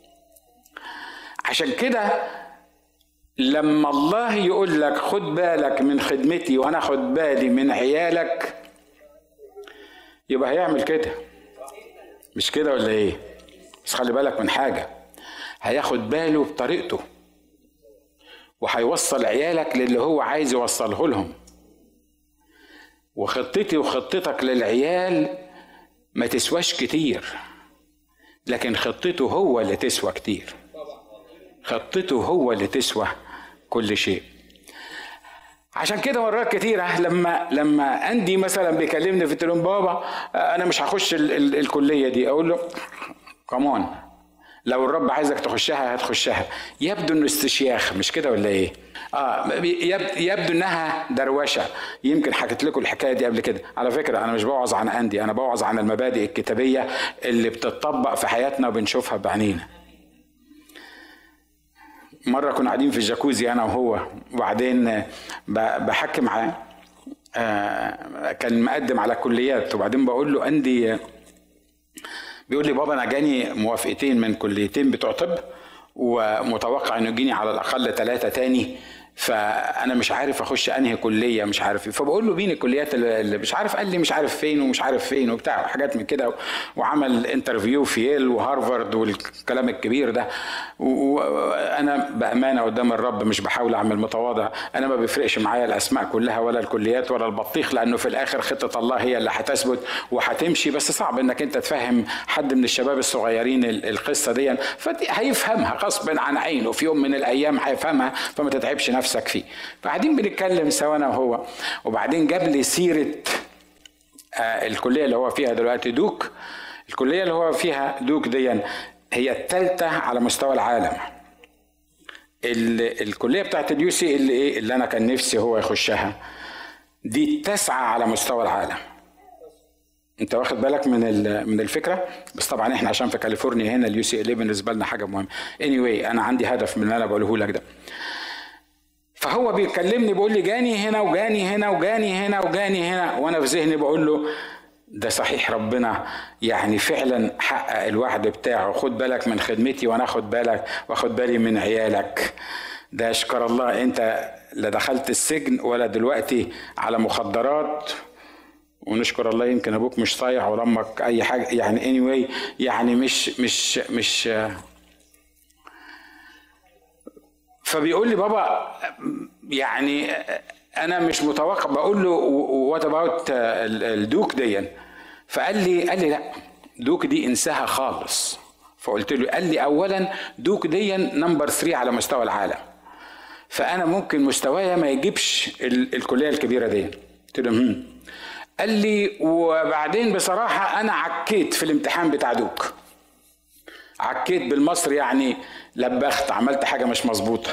عشان كده لما الله يقول لك خد بالك من خدمتي وانا خد بالي من عيالك يبقى هيعمل كده مش كده ولا ايه بس خلي بالك من حاجه هياخد باله بطريقته وهيوصل عيالك للي هو عايز يوصله لهم وخطتي وخطتك للعيال ما تسواش كتير لكن خطته هو اللي تسوى كتير خطته هو اللي تسوى كل شيء عشان كده مرات كتيرة لما لما أندي مثلا بيكلمني في التليفون بابا أنا مش هخش ال ال الكلية دي أقول له كمان لو الرب عايزك تخشها هتخشها يبدو انه استشياخ مش كده ولا ايه اه يبدو انها دروشه يمكن حكيت لكم الحكايه دي قبل كده على فكره انا مش بوعظ عن اندي انا بوعظ عن المبادئ الكتابيه اللي بتطبق في حياتنا وبنشوفها بعينينا مرة كنا قاعدين في الجاكوزي أنا وهو وبعدين بحكي معاه كان مقدم على كليات وبعدين بقول له عندي بيقول لي بابا أنا جاني موافقتين من كليتين بتوع طب ومتوقع إنه يجيني على الأقل ثلاثة تاني فانا مش عارف اخش انهي كليه مش عارف ايه فبقول له مين الكليات اللي مش عارف قال لي مش عارف فين ومش عارف فين وبتاع وحاجات من كده وعمل انترفيو في ييل وهارفارد والكلام الكبير ده وانا بامانه قدام الرب مش بحاول اعمل متواضع انا ما بيفرقش معايا الاسماء كلها ولا الكليات ولا البطيخ لانه في الاخر خطه الله هي اللي هتثبت وهتمشي بس صعب انك انت تفهم حد من الشباب الصغيرين القصه دي هيفهمها غصب عن عينه في يوم من الايام هيفهمها فما تتعبش نفسك نفسك فيه فقاعدين بنتكلم سوا انا وهو وبعدين جاب لي سيره آه الكليه اللي هو فيها دلوقتي دوك الكليه اللي هو فيها دوك دي هي الثالثه على مستوى العالم الكليه بتاعت اليو سي اللي ايه اللي انا كان نفسي هو يخشها دي التاسعه على مستوى العالم انت واخد بالك من من الفكره بس طبعا احنا عشان في كاليفورنيا هنا اليو سي ال بالنسبه لنا حاجه مهمه anyway انا عندي هدف من اللي انا بقوله لك ده فهو بيكلمني بيقول لي جاني هنا وجاني هنا وجاني هنا وجاني هنا وانا في ذهني بقول له ده صحيح ربنا يعني فعلا حقق الوعد بتاعه خد بالك من خدمتي وانا اخد بالك واخد بالي من عيالك ده اشكر الله انت لا دخلت السجن ولا دلوقتي على مخدرات ونشكر الله يمكن ابوك مش صايع ولا امك اي حاجه يعني anyway يعني مش مش مش فبيقول لي بابا يعني انا مش متوقع بقول له وات اباوت الدوك دي فقال لي قال لي لا دوك دي انساها خالص فقلت له قال لي اولا دوك دي نمبر 3 على مستوى العالم فانا ممكن مستوايا ما يجيبش الكليه الكبيره دي قلت له هم قال لي وبعدين بصراحه انا عكيت في الامتحان بتاع دوك عكيت بالمصري يعني لبخت عملت حاجه مش مظبوطه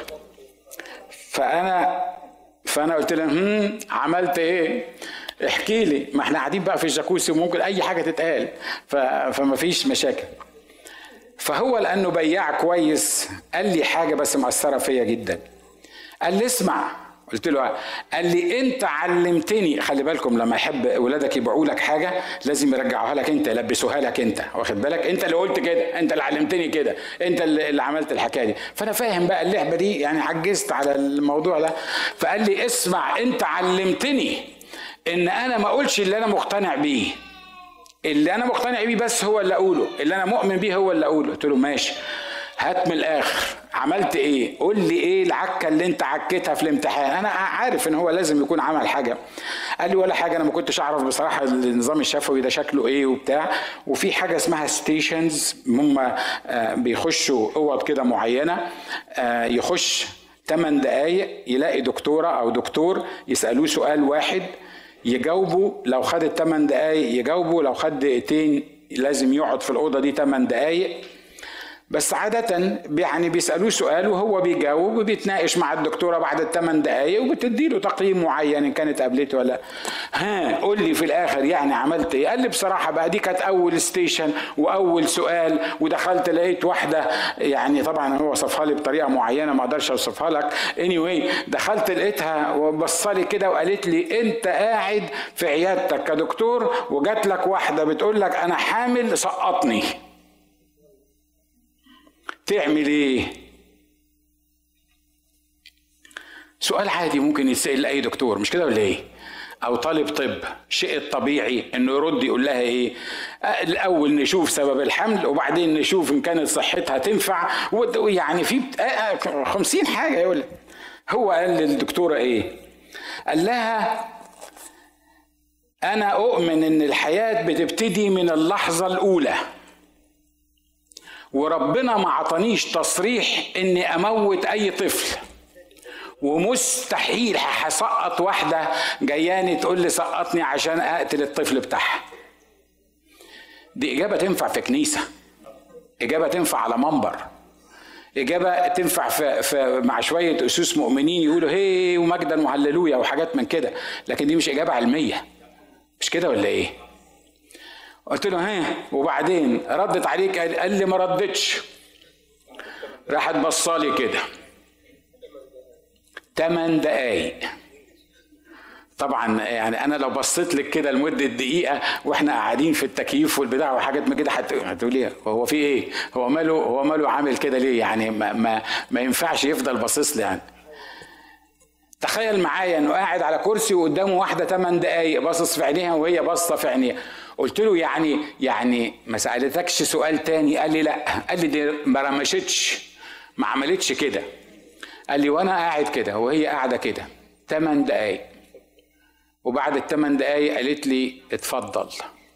فانا فانا قلت له هم عملت ايه احكي لي ما احنا قاعدين بقى في الجاكوسي وممكن اي حاجه تتقال ف... فما فيش مشاكل فهو لانه بياع كويس قال لي حاجه بس مأثره فيا جدا قال لي اسمع قلت له قال لي انت علمتني خلي بالكم لما يحب اولادك يبيعوا لك حاجه لازم يرجعوها لك انت يلبسوها لك انت واخد بالك انت اللي قلت كده انت اللي علمتني كده انت اللي عملت الحكايه دي فانا فاهم بقى اللعبه دي يعني عجزت على الموضوع ده فقال لي اسمع انت علمتني ان انا ما اقولش اللي انا مقتنع بيه اللي انا مقتنع بيه بس هو اللي اقوله اللي انا مؤمن بيه هو اللي اقوله قلت له ماشي هات من الاخر عملت ايه قول لي ايه العكه اللي انت عكيتها في الامتحان انا عارف ان هو لازم يكون عمل حاجه قال لي ولا حاجه انا ما كنتش اعرف بصراحه النظام الشفوي ده شكله ايه وبتاع وفي حاجه اسمها ستيشنز هم بيخشوا اوض كده معينه آه، يخش 8 دقايق يلاقي دكتوره او دكتور يسالوه سؤال واحد يجاوبوا لو خد الثمان دقايق يجاوبوا لو خد دقيقتين لازم يقعد في الاوضه دي 8 دقايق بس عادة يعني بيسألوه سؤال وهو بيجاوب وبيتناقش مع الدكتورة بعد الثمان دقايق وبتدي له تقييم معين إن كانت قابلته ولا ها قول لي في الآخر يعني عملت إيه؟ قال لي بصراحة بقى دي كانت أول ستيشن وأول سؤال ودخلت لقيت واحدة يعني طبعا هو وصفها لي بطريقة معينة ما أقدرش أوصفها لك anyway دخلت لقيتها وبصلي كده وقالت لي أنت قاعد في عيادتك كدكتور وجات لك واحدة بتقول لك أنا حامل سقطني تعمل ايه سؤال عادي ممكن يتسال لاي دكتور مش كده ولا ايه او طالب طب شيء الطبيعي انه يرد يقول لها ايه الاول نشوف سبب الحمل وبعدين نشوف ان كانت صحتها تنفع ويعني في خمسين حاجه يقول هو قال للدكتوره ايه قال لها انا اؤمن ان الحياه بتبتدي من اللحظه الاولى وربنا ما عطانيش تصريح اني اموت اي طفل ومستحيل هسقط واحدة جاياني تقول لي سقطني عشان اقتل الطفل بتاعها دي اجابة تنفع في كنيسة اجابة تنفع على منبر إجابة تنفع في, في مع شوية أسوس مؤمنين يقولوا هي ومجدا وهللويا وحاجات من كده لكن دي مش إجابة علمية مش كده ولا إيه؟ قلت له ها وبعدين ردت عليك قال لي ما ردتش راحت بصالي كده تمن دقايق طبعا يعني انا لو بصيت لك كده لمده دقيقه واحنا قاعدين في التكييف والبتاع وحاجات من كده هتقولي هو في ايه؟ هو ماله هو ماله عامل كده ليه؟ يعني ما ما, ما ينفعش يفضل باصص لي يعني تخيل معايا انه قاعد على كرسي وقدامه واحده 8 دقايق باصص في عينيها وهي باصه في عينيها قلت له يعني يعني ما سالتكش سؤال تاني قال لي لا قال لي دي ما رمشتش ما عملتش كده قال لي وانا قاعد كده وهي قاعده كده 8 دقايق وبعد الثمان دقايق قالت لي اتفضل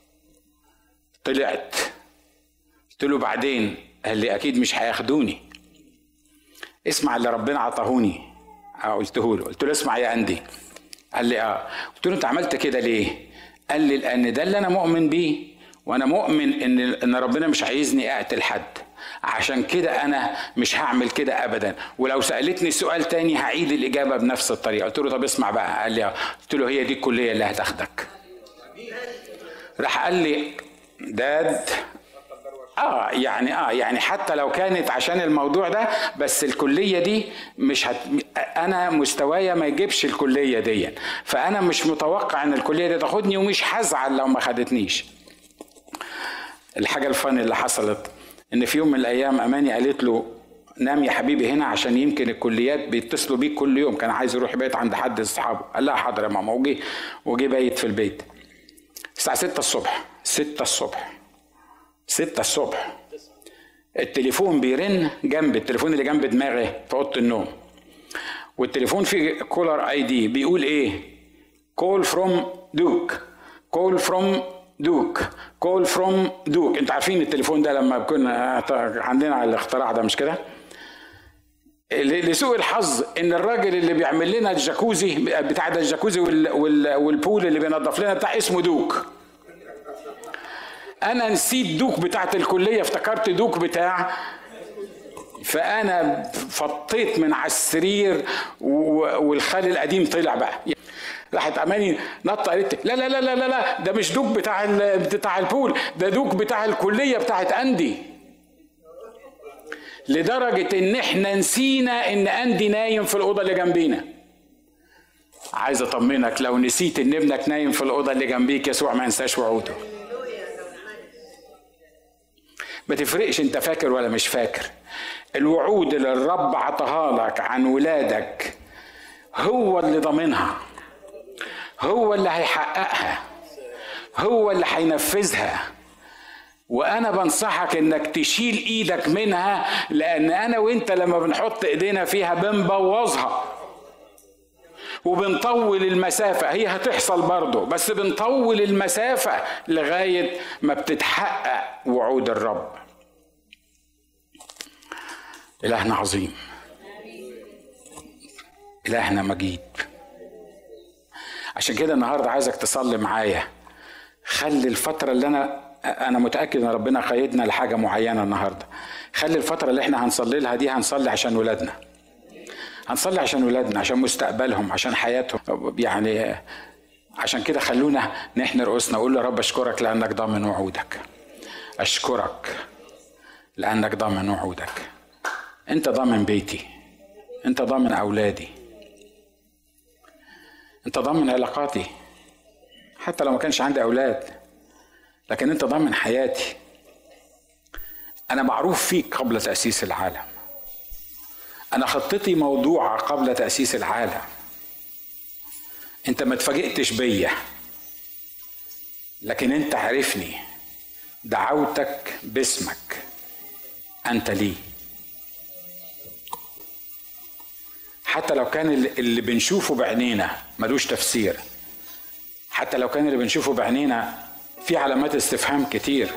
طلعت قلت له بعدين قال لي اكيد مش هياخدوني اسمع اللي ربنا عطاهوني قلته له قلت له اسمع يا اندي قال لي اه قلت له انت عملت كده ليه قال لي لان ده اللي انا مؤمن بيه وانا مؤمن ان ان ربنا مش عايزني اقتل حد عشان كده انا مش هعمل كده ابدا ولو سالتني سؤال تاني هعيد الاجابه بنفس الطريقه قلت له طب اسمع بقى قال لي قلت له هي دي الكليه اللي هتاخدك راح قال لي داد اه يعني اه يعني حتى لو كانت عشان الموضوع ده بس الكليه دي مش هت... انا مستوايا ما يجيبش الكليه دي فانا مش متوقع ان الكليه دي تاخدني ومش هزعل لو ما خدتنيش الحاجه الفن اللي حصلت ان في يوم من الايام اماني قالت له نام يا حبيبي هنا عشان يمكن الكليات بيتصلوا بيك كل يوم كان عايز يروح يبيت عند حد اصحابه قال لها حاضر يا ماما وجي وجي بايت في البيت الساعه 6 الصبح 6 الصبح ستة الصبح التليفون بيرن جنب التليفون اللي جنب دماغي في اوضه النوم والتليفون فيه كولر اي دي بيقول ايه كول فروم دوك كول فروم دوك كول فروم دوك انتوا عارفين التليفون ده لما كنا عندنا الاختراع ده مش كده لسوء الحظ ان الراجل اللي بيعمل لنا الجاكوزي بتاع ده الجاكوزي والبول اللي بينظف لنا بتاع اسمه دوك انا نسيت دوك بتاعت الكليه افتكرت دوك بتاع فانا فطيت من على السرير والخال القديم طلع بقى راحت اماني نط قالت لا لا لا لا لا ده مش دوك بتاع بتاع البول ده دوك بتاع الكليه بتاعت اندي لدرجة ان احنا نسينا ان اندي نايم في الأوضة اللي جنبينا عايز اطمنك لو نسيت ان ابنك نايم في الأوضة اللي جنبيك يسوع ما ينساش وعوده ما تفرقش انت فاكر ولا مش فاكر الوعود اللي الرب عطاها لك عن ولادك هو اللي ضامنها هو اللي هيحققها هو اللي هينفذها وانا بنصحك انك تشيل ايدك منها لان انا وانت لما بنحط ايدينا فيها بنبوظها وبنطول المسافة هي هتحصل برضه بس بنطول المسافة لغاية ما بتتحقق وعود الرب إلهنا عظيم إلهنا مجيد عشان كده النهاردة عايزك تصلي معايا خلي الفترة اللي أنا أنا متأكد إن ربنا قيدنا لحاجة معينة النهاردة خلي الفترة اللي إحنا هنصلي لها دي هنصلي عشان ولادنا هنصلي عشان ولادنا عشان مستقبلهم عشان حياتهم يعني عشان كده خلونا نحن رؤوسنا نقول يا رب اشكرك لانك ضامن وعودك اشكرك لانك ضامن وعودك انت ضامن بيتي انت ضامن اولادي انت ضامن علاقاتي حتى لو ما كانش عندي اولاد لكن انت ضامن حياتي انا معروف فيك قبل تاسيس العالم انا خطتي موضوعه قبل تاسيس العالم انت ما اتفاجئتش بيا لكن انت عارفني دعوتك باسمك انت لي حتى لو كان اللي بنشوفه بعينينا ملوش تفسير حتى لو كان اللي بنشوفه بعينينا في علامات استفهام كتير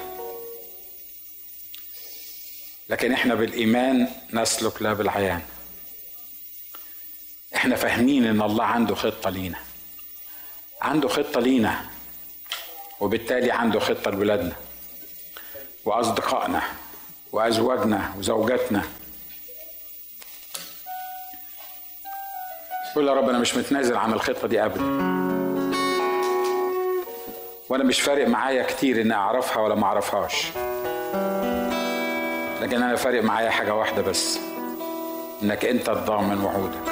لكن احنا بالايمان نسلك لا بالعيان احنا فاهمين ان الله عنده خطه لينا عنده خطه لينا وبالتالي عنده خطه لولادنا واصدقائنا وازواجنا وزوجاتنا قول يا رب انا مش متنازل عن الخطه دي ابدا وانا مش فارق معايا كتير اني اعرفها ولا ما اعرفهاش لكن انا فارق معايا حاجه واحده بس انك انت الضامن وعودك